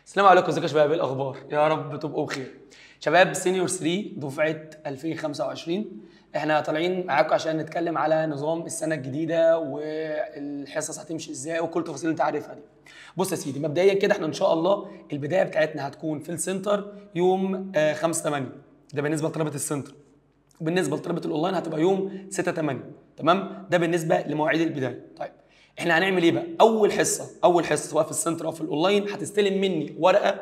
السلام عليكم ازيكم يا شباب ايه الاخبار يا رب تبقوا بخير شباب سينيور 3 دفعه 2025 احنا طالعين معاكم عشان نتكلم على نظام السنه الجديده والحصص هتمشي ازاي وكل التفاصيل اللي انت عارفها دي بص يا سيدي مبدئيا كده احنا ان شاء الله البدايه بتاعتنا هتكون في السنتر يوم 5 8 ده بالنسبه لطلبه السنتر وبالنسبه لطلبه الاونلاين هتبقى يوم 6 8 تمام ده بالنسبه لمواعيد البدايه طيب احنا هنعمل ايه بقى اول حصه اول حصه سواء في السنتر او في الاونلاين هتستلم مني ورقه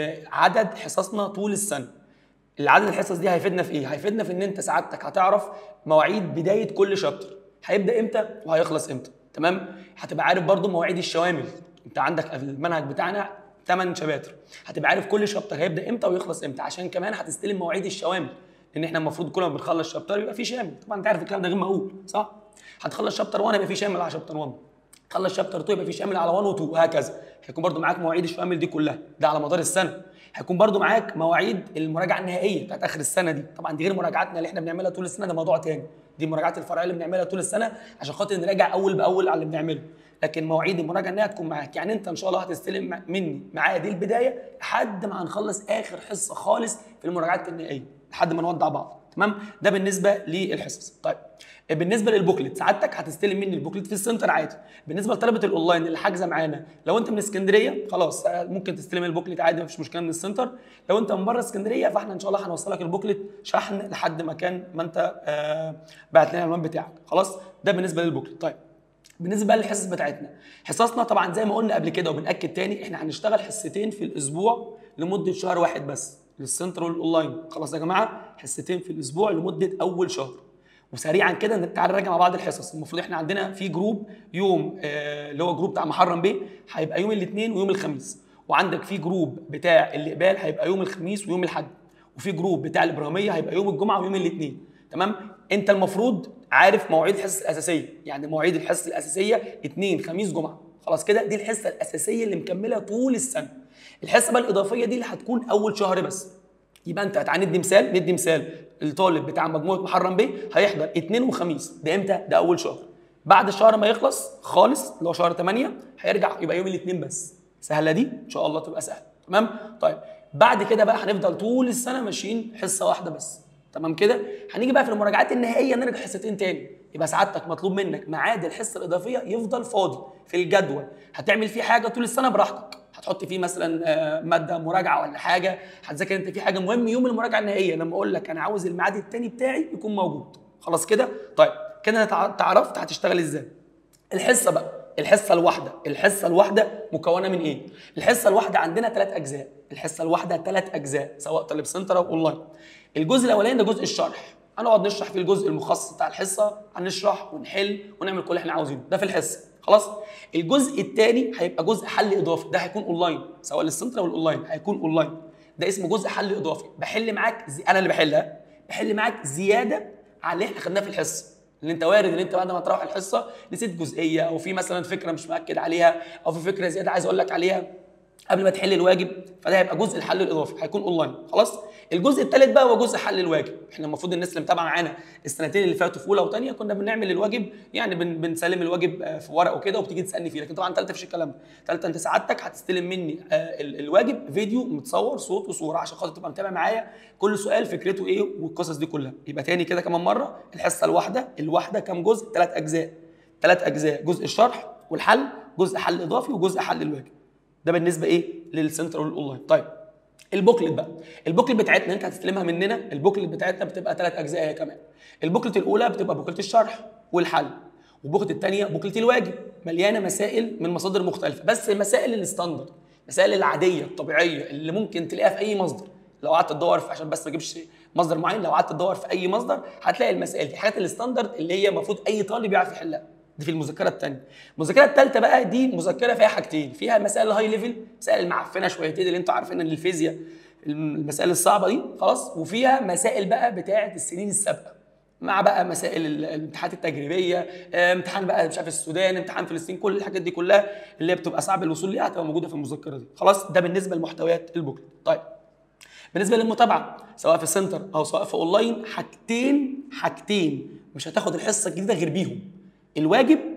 بعدد حصصنا طول السنه العدد الحصص دي هيفيدنا في ايه هيفيدنا في ان انت سعادتك هتعرف مواعيد بدايه كل شابتر هيبدا امتى وهيخلص امتى تمام هتبقى عارف برضو مواعيد الشوامل انت عندك في المنهج بتاعنا 8 شباتر هتبقى عارف كل شابتر هيبدا امتى ويخلص امتى عشان كمان هتستلم مواعيد الشوامل لان احنا المفروض كل ما بنخلص شابتر يبقى في شامل طبعا انت عارف الكلام ده غير مقبول صح هتخلص شابتر 1 يبقى في شامل على شابتر 1 تخلص شابتر 2 يبقى في شامل على 1 و 2 وهكذا هيكون برضو معاك مواعيد الشوامل دي كلها ده على مدار السنه هيكون برضو معاك مواعيد المراجعه النهائيه بتاعت اخر السنه دي طبعا دي غير مراجعاتنا اللي احنا بنعملها طول السنه ده موضوع تاني دي المراجعات الفرعيه اللي بنعملها طول السنه عشان خاطر نراجع اول باول على اللي بنعمله لكن مواعيد المراجعه النهائيه هتكون معاك يعني انت ان شاء الله هتستلم مني معايا دي البدايه لحد ما هنخلص اخر حصه خالص في المراجعات النهائيه لحد ما نودع بعض تمام ده بالنسبه للحصص طيب بالنسبه للبوكلت سعادتك هتستلم مني البوكلت في السنتر عادي بالنسبه لطلبه الاونلاين اللي حاجزه معانا لو انت من اسكندريه خلاص ممكن تستلم البوكلت عادي مفيش مشكله من السنتر لو انت من بره اسكندريه فاحنا ان شاء الله هنوصلك البوكلت شحن لحد مكان ما انت آه بعت لنا العنوان بتاعك خلاص ده بالنسبه للبوكلت طيب بالنسبه للحصص بتاعتنا حصصنا طبعا زي ما قلنا قبل كده وبناكد تاني احنا هنشتغل حصتين في الاسبوع لمده شهر واحد بس للسنتر والاونلاين خلاص يا جماعه حصتين في الاسبوع لمده اول شهر وسريعا كده تعالى نراجع مع بعض الحصص المفروض احنا عندنا في جروب يوم آه اللي هو جروب بتاع محرم بيه هيبقى يوم الاثنين ويوم الخميس وعندك في جروب بتاع الاقبال هيبقى يوم الخميس ويوم الاحد وفي جروب بتاع الابراهيميه هيبقى يوم الجمعه ويوم الاثنين تمام انت المفروض عارف مواعيد الحصص الاساسيه يعني مواعيد الحصص الاساسيه اثنين خميس جمعه خلاص كده دي الحصه الاساسيه اللي مكمله طول السنه الحصه بقى الاضافيه دي اللي هتكون اول شهر بس يبقى انت تعالى ندي مثال ندي مثال الطالب بتاع مجموعه محرم بيه هيحضر اثنين وخميس ده امتى؟ ده اول شهر بعد الشهر ما يخلص خالص اللي هو شهر 8 هيرجع يبقى يوم الاثنين بس سهله دي ان شاء الله تبقى سهله تمام طيب بعد كده بقى هنفضل طول السنه ماشيين حصه واحده بس تمام كده هنيجي بقى في المراجعات النهائيه نرجع حصتين تاني يبقى سعادتك مطلوب منك ميعاد الحصه الاضافيه يفضل فاضي في الجدول هتعمل فيه حاجه طول السنه براحتك هتحط فيه مثلا ماده مراجعه ولا حاجه هتذاكر انت فيه حاجه مهم يوم المراجعه النهائيه لما اقول لك انا عاوز الميعاد التاني بتاعي يكون موجود خلاص كده طيب كده انت عرفت هتشتغل ازاي الحصه بقى الحصه الواحده الحصه الواحده مكونه من ايه الحصه الواحده عندنا ثلاث اجزاء الحصه الواحده ثلاث اجزاء سواء طالب سنتر او اونلاين الجزء الاولاني ده جزء الشرح هنقعد نشرح في الجزء المخصص بتاع الحصه هنشرح ونحل ونعمل كل اللي احنا عاوزينه ده في الحصه خلاص الجزء الثاني هيبقى جزء حل اضافي ده هيكون اونلاين سواء للسنتر او الاونلاين هيكون اونلاين ده اسمه جزء حل اضافي بحل معاك زي... انا اللي بحلها بحل معاك زياده على اللي احنا خدناه في الحصه اللي انت وارد ان انت بعد ما تروح الحصه نسيت جزئيه او في مثلا فكره مش مأكد عليها او في فكره زياده عايز اقول لك عليها قبل ما تحل الواجب فده هيبقى جزء الحل الاضافي هيكون اونلاين خلاص الجزء الثالث بقى هو جزء حل الواجب احنا المفروض الناس اللي متابعه معانا السنتين اللي فاتوا في اولى وثانيه كنا بنعمل الواجب يعني بن بنسلم الواجب في ورق وكده وبتيجي تسالني فيه لكن طبعا ثالثه مفيش الكلام ده ثالثه انت سعادتك هتستلم مني الواجب فيديو متصور صوت وصوره عشان خاطر تبقى متابع معايا كل سؤال فكرته ايه والقصص دي كلها يبقى تاني كده كمان مره الحصه الواحده الواحده كام جزء ثلاث اجزاء ثلاث اجزاء جزء الشرح والحل جزء حل اضافي وجزء حل الواجب ده بالنسبه ايه للسنتر والاونلاين طيب البوكلت بقى البوكلت بتاعتنا انت هتستلمها مننا البوكلت بتاعتنا بتبقى ثلاث اجزاء هي كمان البوكلت الاولى بتبقى بوكلت الشرح والحل والبوكلت الثانيه بوكلت الواجب مليانه مسائل من مصادر مختلفه بس المسائل الستاندرد المسائل العاديه الطبيعيه اللي ممكن تلاقيها في اي مصدر لو قعدت تدور في عشان بس ما اجيبش مصدر معين لو قعدت تدور في اي مصدر هتلاقي المسائل دي حاجات الستاندرد اللي هي المفروض اي طالب يعرف يحلها دي في المذكره الثانيه المذكره الثالثه بقى دي مذكره فيها حاجتين فيها مسائل هاي ليفل مسائل المعفنه شويتين اللي انتوا عارفين ان الفيزياء المسائل الصعبه دي خلاص وفيها مسائل بقى بتاعه السنين السابقه مع بقى مسائل الامتحانات التجريبيه امتحان بقى مش عارف السودان امتحان فلسطين كل الحاجات دي كلها اللي هي بتبقى صعب الوصول ليها هتبقى موجوده في المذكره دي خلاص ده بالنسبه لمحتويات البوكلت طيب بالنسبه للمتابعه سواء في سنتر او سواء في اونلاين حاجتين حاجتين مش هتاخد الحصه الجديده غير بيهم الواجب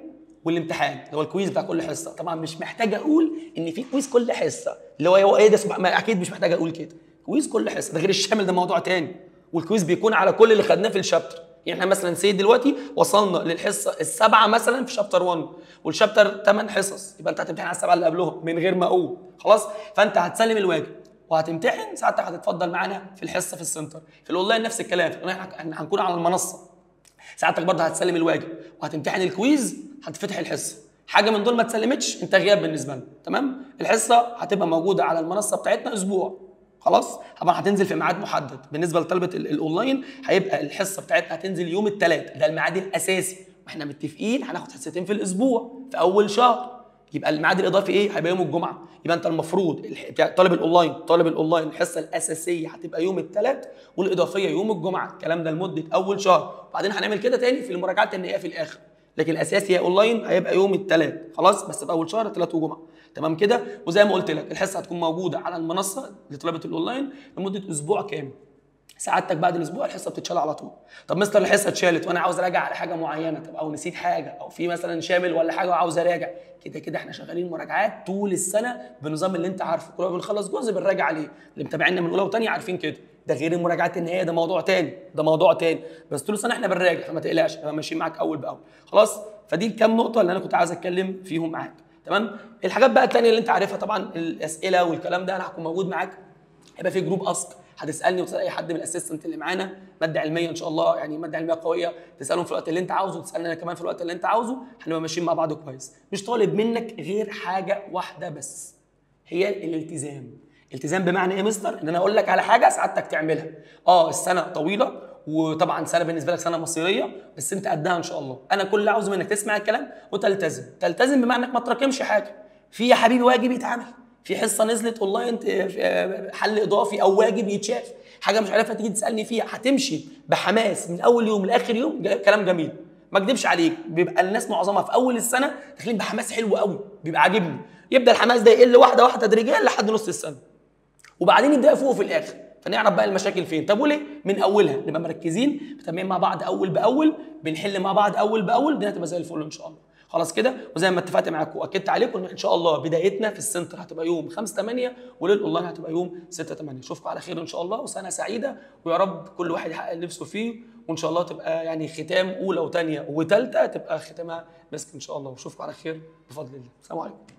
والامتحان اللي هو الكويز بتاع كل حصه طبعا مش محتاج اقول ان في كويز كل حصه اللي هو هو ايه ده سبع- ما اكيد مش محتاج اقول كده كويز كل حصه ده غير الشامل ده موضوع تاني والكويز بيكون على كل اللي خدناه في الشابتر يعني احنا مثلا سيد دلوقتي وصلنا للحصه السابعه مثلا في شابتر 1 والشابتر 8 حصص يبقى انت هتمتحن على السبعه اللي قبلهم من غير ما اقول خلاص فانت هتسلم الواجب وهتمتحن ساعتك هتتفضل معانا في الحصه في السنتر في الاونلاين نفس الكلام في الأونلاين احنا هنكون على المنصه ساعتك برضه هتسلم الواجب وهتمتحن الكويز هتفتح الحصه حاجه من دول ما اتسلمتش انت غياب بالنسبه لنا تمام الحصه هتبقى موجوده على المنصه بتاعتنا اسبوع خلاص طبعا هتنزل في ميعاد محدد بالنسبه لطلبه ال- الاونلاين هيبقى الحصه بتاعتنا هتنزل يوم الثلاث ده الميعاد الاساسي واحنا متفقين هناخد حصتين في الاسبوع في اول شهر يبقى الميعاد الاضافي ايه هيبقى يوم الجمعه يبقى انت المفروض الح- بتاع- طالب الاونلاين طالب الاونلاين الحصه الاساسيه هتبقى يوم الثلاث والاضافيه يوم الجمعه الكلام ده لمده اول شهر وبعدين هنعمل كده تاني في المراجعات النهائيه في الاخر لكن الاساسي هي اونلاين هيبقى يوم الثلاث خلاص بس في اول شهر ثلاث وجمعه تمام كده وزي ما قلت لك الحصه هتكون موجوده على المنصه لطلبه الاونلاين لمده اسبوع كامل سعادتك بعد الاسبوع الحصه بتتشال على طول طب مستر الحصه اتشالت وانا عاوز اراجع على حاجه معينه طب او نسيت حاجه او في مثلا شامل ولا حاجه وعاوز اراجع كده كده احنا شغالين مراجعات طول السنه بنظام اللي انت عارفه كل ما بنخلص جزء بنراجع عليه اللي متابعينا من اولى وثانيه عارفين كده ده غير المراجعات النهائيه ده موضوع تاني ده موضوع تاني بس طول السنه احنا بنراجع فما تقلقش احنا ماشيين معاك اول باول خلاص فدي الكام نقطه اللي انا كنت عايز اتكلم فيهم معاك تمام الحاجات بقى التانيه اللي انت عارفها طبعا الاسئله والكلام ده انا هكون موجود معاك هيبقى في جروب اسك هتسالني وتسال اي حد من الاسيستنت اللي معانا ماده علميه ان شاء الله يعني ماده علميه قويه تسالهم في الوقت اللي انت عاوزه وتسالني انا كمان في الوقت اللي انت عاوزه هنبقى ماشيين مع بعض كويس مش طالب منك غير حاجه واحده بس هي الالتزام التزام بمعنى ايه يا مستر ان انا اقول لك على حاجه سعادتك تعملها اه السنه طويله وطبعا سنه بالنسبه لك سنه مصيريه بس انت قدها ان شاء الله انا كل اللي عاوزه منك تسمع الكلام وتلتزم تلتزم بمعنى انك ما تراكمش حاجه في يا حبيبي واجب يتعمل في حصه نزلت اونلاين ت- حل اضافي او واجب يتشاف حاجه مش عارفها تيجي تسالني فيها هتمشي بحماس من اول يوم لاخر يوم جا- كلام جميل ما اكدبش عليك بيبقى الناس معظمها في اول السنه داخلين بحماس حلو قوي بيبقى عاجبني يبدا الحماس ده يقل واحده واحده تدريجيا لحد نص السنه وبعدين يبدا يفوق في الاخر فنعرف بقى المشاكل فين طب وليه من اولها نبقى مركزين متابعين مع بعض اول باول بنحل مع بعض اول باول الدنيا هتبقى زي الفل ان شاء الله خلاص كده وزي ما اتفقت معاكم واكدت عليكم ان ان شاء الله بدايتنا في السنتر هتبقى يوم 5 8 وللاونلاين هتبقى يوم 6 8 اشوفكم على خير ان شاء الله وسنه سعيده ويا رب كل واحد يحقق اللي نفسه فيه وان شاء الله تبقى يعني ختام اولى وثانيه وثالثه تبقى ختامها مسك ان شاء الله واشوفكم على خير بفضل الله السلام عليكم